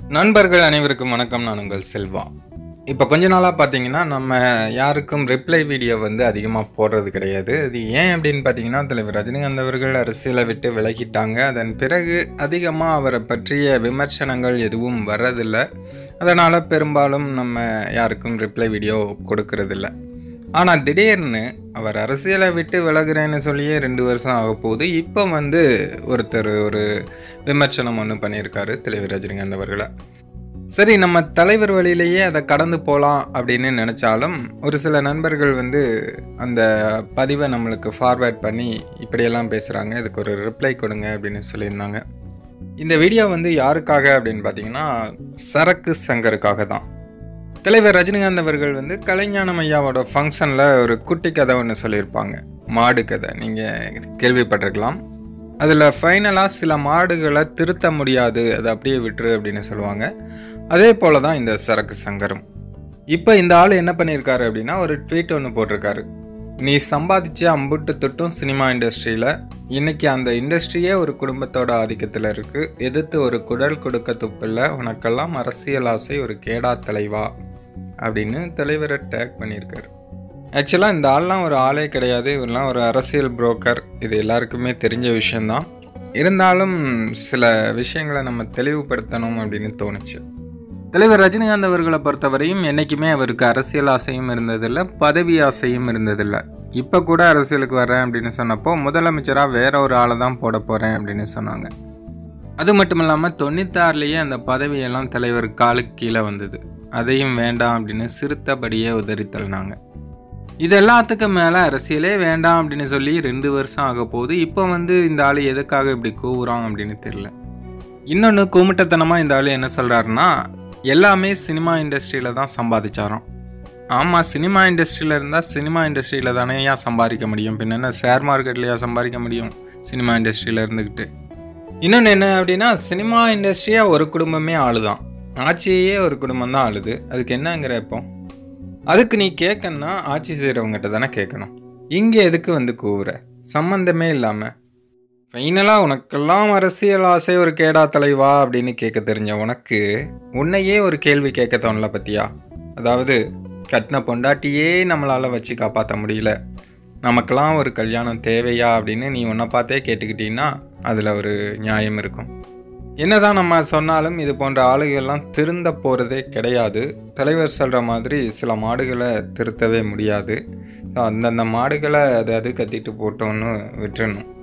நண்பர்கள் அனைவருக்கும் வணக்கம் நான் உங்கள் செல்வா இப்போ கொஞ்ச நாளாக பார்த்தீங்கன்னா நம்ம யாருக்கும் ரிப்ளை வீடியோ வந்து அதிகமாக போடுறது கிடையாது அது ஏன் அப்படின்னு பார்த்தீங்கன்னா தலைவர் ரஜினிகாந்த் அவர்கள் அரசியலை விட்டு விலகிட்டாங்க அதன் பிறகு அதிகமாக அவரை பற்றிய விமர்சனங்கள் எதுவும் வர்றதில்லை அதனால் பெரும்பாலும் நம்ம யாருக்கும் ரிப்ளை வீடியோ கொடுக்கறதில்ல ஆனால் திடீர்னு அவர் அரசியலை விட்டு விலகுறேன்னு சொல்லியே ரெண்டு வருஷம் ஆக போகுது இப்போ வந்து ஒருத்தர் ஒரு விமர்சனம் ஒன்று பண்ணியிருக்காரு தலைவர் ரஜினிகாந்த் அவர்களை சரி நம்ம தலைவர் வழியிலேயே அதை கடந்து போகலாம் அப்படின்னு நினச்சாலும் ஒரு சில நண்பர்கள் வந்து அந்த பதிவை நம்மளுக்கு ஃபார்வேர்ட் பண்ணி இப்படியெல்லாம் பேசுகிறாங்க இதுக்கு ஒரு ரிப்ளை கொடுங்க அப்படின்னு சொல்லியிருந்தாங்க இந்த வீடியோ வந்து யாருக்காக அப்படின்னு பார்த்தீங்கன்னா சரக்கு சங்கருக்காக தான் தலைவர் ரஜினிகாந்த் அவர்கள் வந்து கலைஞானம் ஐயாவோட ஃபங்க்ஷனில் ஒரு குட்டி கதை ஒன்று சொல்லியிருப்பாங்க மாடு கதை நீங்கள் கேள்விப்பட்டிருக்கலாம் அதில் ஃபைனலாக சில மாடுகளை திருத்த முடியாது அதை அப்படியே விட்டுரு அப்படின்னு சொல்லுவாங்க அதே போல தான் இந்த சரக்கு சங்கரம் இப்போ இந்த ஆள் என்ன பண்ணியிருக்காரு அப்படின்னா ஒரு ட்வீட் ஒன்று போட்டிருக்காரு நீ சம்பாதிச்ச அம்புட்டு தொட்டும் சினிமா இண்டஸ்ட்ரியில் இன்னைக்கு அந்த இண்டஸ்ட்ரியே ஒரு குடும்பத்தோட ஆதிக்கத்தில் இருக்குது எதிர்த்து ஒரு குடல் கொடுக்க துப்பில்ல உனக்கெல்லாம் அரசியல் ஆசை ஒரு கேடா தலைவா அப்படின்னு தலைவரை டேக் பண்ணியிருக்காரு ஆக்சுவலாக இந்த ஆள்லாம் ஒரு ஆளே கிடையாது இவரெல்லாம் ஒரு அரசியல் புரோக்கர் இது எல்லாருக்குமே தெரிஞ்ச விஷயந்தான் இருந்தாலும் சில விஷயங்களை நம்ம தெளிவுபடுத்தணும் அப்படின்னு தோணுச்சு தலைவர் ரஜினிகாந்த் அவர்களை பொறுத்தவரையும் என்றைக்குமே அவருக்கு அரசியல் ஆசையும் இருந்ததில்லை பதவி ஆசையும் இருந்ததில்லை இப்போ கூட அரசியலுக்கு வரேன் அப்படின்னு சொன்னப்போ முதலமைச்சராக வேற ஒரு ஆளை தான் போட போகிறேன் அப்படின்னு சொன்னாங்க அது மட்டும் இல்லாமல் தொண்ணூத்தாறுலேயே அந்த பதவியெல்லாம் தலைவர் காலுக்கு கீழே வந்தது அதையும் வேண்டாம் அப்படின்னு சிறுத்தபடியே உதறி தள்ளினாங்க இது எல்லாத்துக்கும் மேலே அரசியலே வேண்டாம் அப்படின்னு சொல்லி ரெண்டு வருஷம் ஆக போகுது இப்போ வந்து இந்த ஆள் எதுக்காக இப்படி கூவுறான் அப்படின்னு தெரியல இன்னொன்று குமிட்டத்தனமாக இந்த ஆள் என்ன சொல்கிறாருன்னா எல்லாமே சினிமா இண்டஸ்ட்ரியில் தான் சம்பாதிச்சாராம் ஆமாம் சினிமா இண்டஸ்ட்ரியில் இருந்தால் சினிமா இண்டஸ்ட்ரியில் தானே ஏன் சம்பாதிக்க முடியும் பின்ன என்ன ஷேர் மார்க்கெட்லையா சம்பாதிக்க முடியும் சினிமா இண்டஸ்ட்ரியில் இருந்துக்கிட்டு இன்னொன்று என்ன அப்படின்னா சினிமா இண்டஸ்ட்ரியாக ஒரு குடும்பமே ஆளுதான் ஆட்சியே ஒரு குடும்பம் தான் ஆளுது அதுக்கு என்னங்கிற இப்போ அதுக்கு நீ கேட்கணும்னா ஆட்சி செய்கிறவங்ககிட்ட தானே கேட்கணும் இங்கே எதுக்கு வந்து கூவுற சம்மந்தமே இல்லாமல் ஃபைனலாக உனக்கெல்லாம் அரசியல் ஆசை ஒரு கேடா தலைவா அப்படின்னு கேட்க தெரிஞ்ச உனக்கு உன்னையே ஒரு கேள்வி கேட்க தோணல பத்தியா அதாவது கட்டின பொண்டாட்டியே நம்மளால் வச்சு காப்பாற்ற முடியல நமக்கெல்லாம் ஒரு கல்யாணம் தேவையா அப்படின்னு நீ உன்னை பார்த்தே கேட்டுக்கிட்டீங்கன்னா அதில் ஒரு நியாயம் இருக்கும் என்னதான் நம்ம சொன்னாலும் இது போன்ற ஆளுகள்லாம் திருந்த போகிறதே கிடையாது தலைவர் சொல்கிற மாதிரி சில மாடுகளை திருத்தவே முடியாது அந்தந்த மாடுகளை அது அது கத்திட்டு போட்டோன்னு விட்டுறணும்